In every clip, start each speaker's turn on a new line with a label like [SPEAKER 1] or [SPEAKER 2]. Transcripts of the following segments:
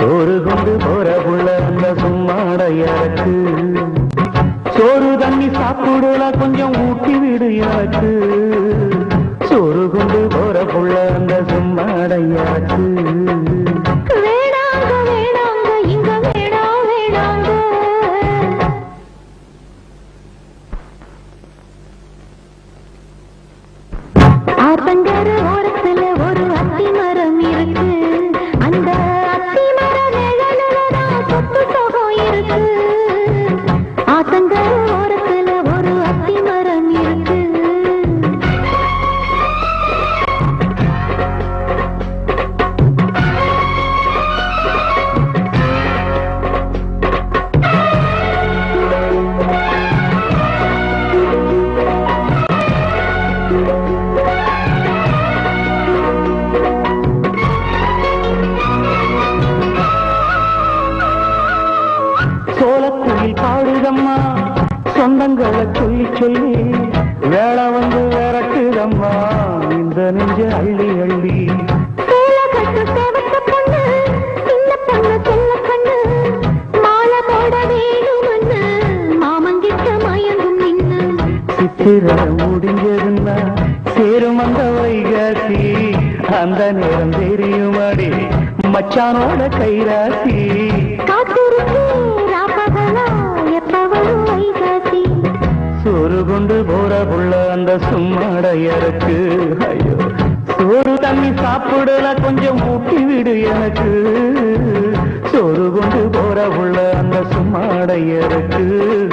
[SPEAKER 1] சோறு கொண்டு போற புள்ள அந்த சும்மாடையறக்கு சோறு தண்ணி சாப்பிடல கொஞ்சம் ஊட்டி விடு எனக்கு சோறு கொண்டு போற புள்ள அந்த சும்மாடையறக்கு
[SPEAKER 2] வேணாங்க வேணாங்க இங்க வேணாம் வேணாங்க ஆத்தங்கர ஓரத்துல ஒரு அத்தி மரம் இருக்கு அந்த அத்தி மர நிழலுலதான் சொத்து சுகம் இருக்கு ஆத்தங்கர ஓரத்துல ஒரு அத்தி மரம் இருக்கு
[SPEAKER 1] சோளக்குயில் பாடுதம்மா சொந்தங்களை சொல்லி சொல்லி வேலை வந்து விரட்டுதம்மா இந்த நெஞ்ச அள்ளி அள்ளி
[SPEAKER 2] சேலை கட்டு சேவத்த பொண்ணு, சின்ன பொண்ணு, செல்ல கண்ணு, மாலை போட வேணும்னு மாமங்கிட்ட மயங்கும் நின்னு.
[SPEAKER 1] சித்திர முடிஞ்சதுன்னா சேரும் அந்த வைகாசி அந்த நேரம் தெரியுமாடி மச்சானோட கைராசி
[SPEAKER 2] காத்திருக்கு ராப்பகலா, எப்ப வரும் வைகாசி?
[SPEAKER 1] சோறு கொண்டு போற புள்ள அந்த சும்மாடையருக்கு ஐயோ சோறு தண்ணி சாப்பிடல கொஞ்சம் ஊட்டி விடு எனக்கு சோறு கொண்டு போற புள்ள அந்த சும்மாடையருக்கு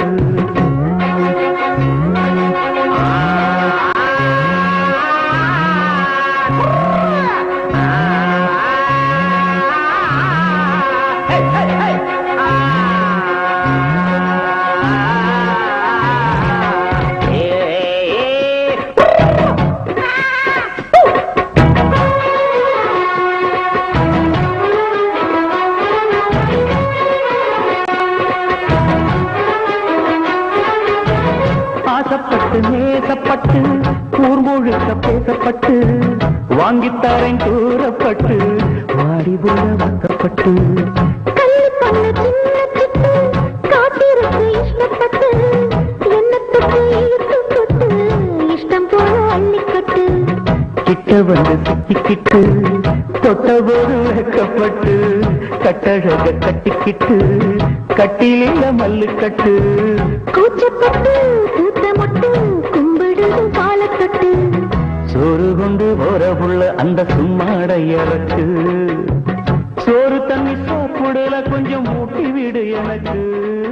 [SPEAKER 1] ஆசைப்பட்டு நேசப்பட்டு ஊர் முழுக்க பேசப்பட்டு வாங்கித்தாரேன் கூறப்பட்டு வாடி புள்ள வந்தப்பட்டு
[SPEAKER 2] கள்ளி பொண்ணு சின்ன சிட்டு, காத்திருக்கு இஷ்டப்பட்டு, எண்ணத்துக்கு இழுத்து கொட்டு, இஷ்டம் போல அள்ளிக்கட்டு
[SPEAKER 1] கிட்ட வந்து சிக்கிக்கிட்டு தொட்டபோது வெக்கப்பட்டு கட்டழக கட்டிக்கிட்டு கட்டிலில மல்லு கட்டு
[SPEAKER 2] கூச்சப்பட்டு கூத்த மொட்டு கும்பிடுது காலக்கட்டு
[SPEAKER 1] சோறு கொண்டு போற புள்ள அந்த சும்மாடையறக்கு சோறு தண்ணி சாப்பிடல கொஞ்சம் மூட்டி விடு எனக்கு